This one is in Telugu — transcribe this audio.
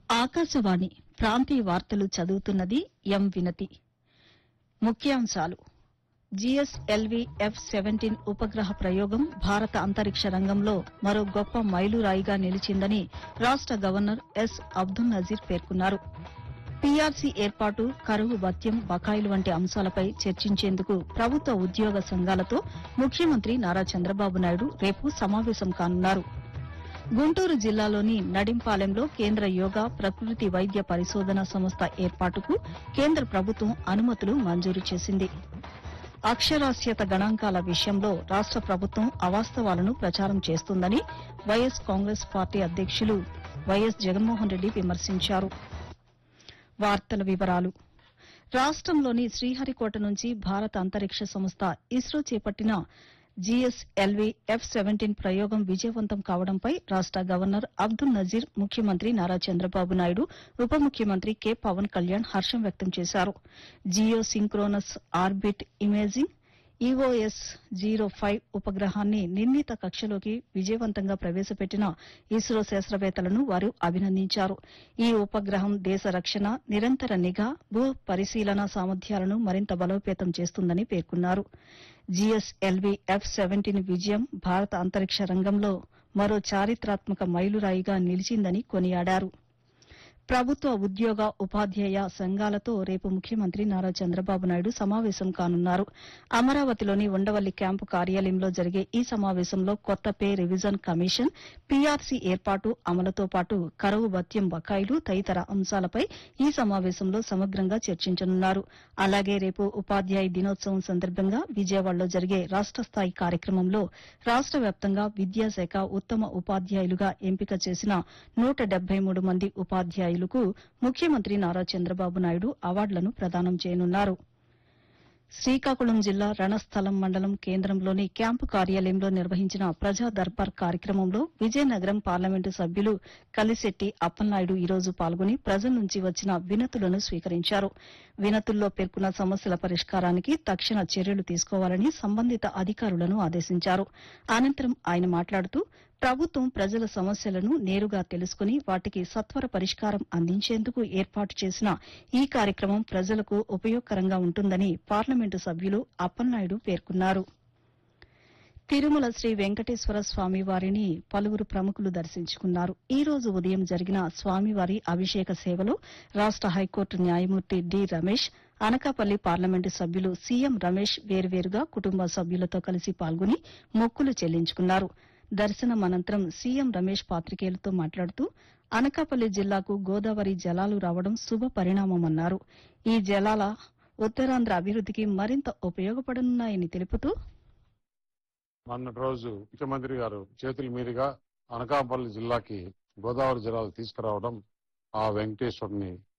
ఆకాశవాణి ప్రాంతీయ వార్తలు చదువుతున్నది ఎం వినతి ముఖ్యాంశాలు జీఎస్ఎల్వీ ఎఫ్ సెవెంటీన్ ఉపగ్రహ ప్రయోగం భారత అంతరిక్ష రంగంలో మరో గొప్ప మైలురాయిగా నిలిచిందని రాష్ట గవర్నర్ ఎస్ అబ్దుల్ నజీర్ పేర్కొన్నారు పీఆర్సీ ఏర్పాటు కరువు భత్యం బకాయిలు వంటి అంశాలపై చర్చించేందుకు ప్రభుత్వ ఉద్యోగ సంఘాలతో ముఖ్యమంత్రి నారా చంద్రబాబు నాయుడు రేపు సమావేశం కానున్నారు గుంటూరు జిల్లాలోని నడింపాలెంలో కేంద్ర యోగా ప్రకృతి వైద్య పరిశోధన సంస్థ ఏర్పాటుకు కేంద్ర ప్రభుత్వం అనుమతులు మంజూరు చేసింది అక్షరాస్యత గణాంకాల విషయంలో రాష్ట ప్రభుత్వం అవాస్తవాలను ప్రచారం చేస్తుందని వైఎస్ కాంగ్రెస్ పార్టీ అధ్యక్షులు వైఎస్ జగన్మోహన్ రెడ్డి విమర్శించారు వార్తల వివరాలు రాష్టంలోని శ్రీహరికోట నుంచి భారత అంతరిక్ష సంస్థ ఇస్రో చేపట్టిన జీఎస్ఎల్వీ ఎఫ్ సెవెంటీన్ ప్రయోగం విజయవంతం కావడంపై రాష్ట గవర్నర్ అబ్దుల్ నజీర్ ముఖ్యమంత్రి నారా చంద్రబాబు నాయుడు ఉప ముఖ్యమంత్రి కె పవన్ కళ్యాణ్ హర్షం వ్యక్తం చేశారు geosynchronous orbit imaging EOS zero five ఉపగ్రహాన్ని నిర్ణీత కక్షలోకి విజయవంతంగా ప్రవేశపెట్టిన ఇస్రో శాస్త్రవేత్తలను వారు అభినందించారు ఈ ఉపగ్రహం దేశ రక్షణ నిరంతర నిఘా భూ పరిశీలన సామర్థ్యాలను మరింత బలోపేతం చేస్తుందని పేర్కొన్నారు జీఎస్ఎల్వీ ఎఫ్ సెవెంటీన్ విజయం భారత అంతరిక్ష రంగంలో మరో చారిత్రాత్మక మైలురాయిగా నిలిచిందని కొనియాడారు ప్రభుత్వ ఉద్యోగ ఉపాధ్యాయ సంఘాలతో రేపు ముఖ్యమంత్రి నారా చంద్రబాబు నాయుడు సమావేశం కానున్నారు అమరావతిలోని ఉండవల్లి క్యాంపు కార్యాలయంలో జరిగే ఈ సమావేశంలో కొత్త పే రివిజన్ కమిషన్ పీఆర్సీ ఏర్పాటు అమలుతో పాటు కరువు భత్యం బకాయిలు తదితర అంశాలపై ఈ సమావేశంలో సమగ్రంగా చర్చించనున్నారు అలాగే రేపు ఉపాధ్యాయ దినోత్సవం సందర్భంగా విజయవాడలో జరిగే రాష్ట స్థాయి కార్యక్రమంలో రాష్ట వ్యాప్తంగా విద్యాశాఖ ఉత్తమ ఉపాధ్యాయులుగా ఎంపిక చేసిన నూట డెబ్బై మూడు మంది ఉపాధ్యాయులకు ముఖ్యమంత్రి నారా చంద్రబాబు నాయుడు అవార్డులను ప్రదానం చేయనున్నారు శ్రీకాకుళం జిల్లా రణస్థలం మండలం కేంద్రంలోని క్యాంపు కార్యాలయంలో నిర్వహించిన ప్రజా దర్బార్ కార్యక్రమంలో విజయనగరం పార్లమెంటు సభ్యులు కలిశెట్టి అప్పలనాయుడు ఈ రోజు పాల్గొని ప్రజల నుంచి వచ్చిన వినతులను స్వీకరించారు వినతుల్లో పేర్కొన్న సమస్యల పరిష్కారానికి తక్షణ చర్యలు తీసుకోవాలని సంబంధిత అధికారులను ఆదేశించారు అనంతరం ఆయన మాట్లాడుతూ ప్రభుత్వం ప్రజల సమస్యలను నేరుగా తెలుసుకుని వాటికి సత్వర పరిష్కారం అందించేందుకు ఏర్పాటు చేసిన ఈ కార్యక్రమం ప్రజలకు ఉపయోగకరంగా ఉంటుందని పార్లమెంటు సభ్యులు అప్పలనాయుడు పేర్కొన్నారు తిరుమల శ్రీ వెంకటేశ్వర స్వామి వారిని పలువురు ప్రముఖులు దర్శించుకున్నారు ఈ రోజు ఉదయం జరిగిన స్వామివారి అభిషేక సేవలో రాష్ట హైకోర్టు న్యాయమూర్తి డి రమేష్ అనకాపల్లి పార్లమెంటు సభ్యులు సీఎం రమేష్ వేర్వేరుగా కుటుంబ సభ్యులతో కలిసి పాల్గొని మొక్కులు చెల్లించుకున్నారు దర్శనం అనంతరం సీఎం రమేష్ పాత్రికేయులతో మాట్లాడుతూ అనకాపల్లి జిల్లాకు గోదావరి జలాలు రావడం శుభ పరిణామమన్నారు ఈ జలాల ఉత్తరాంధ్ర అభివృద్దికి మరింత ఉపయోగపడనున్నాయని తెలుపుతూ మొన్నటి రోజు ముఖ్యమంత్రి గారు చేతుల మీదుగా అనకాపల్లి జిల్లాకి గోదావరి జలాలు తీసుకురావడం ఆ వెంకటేశ్వరుని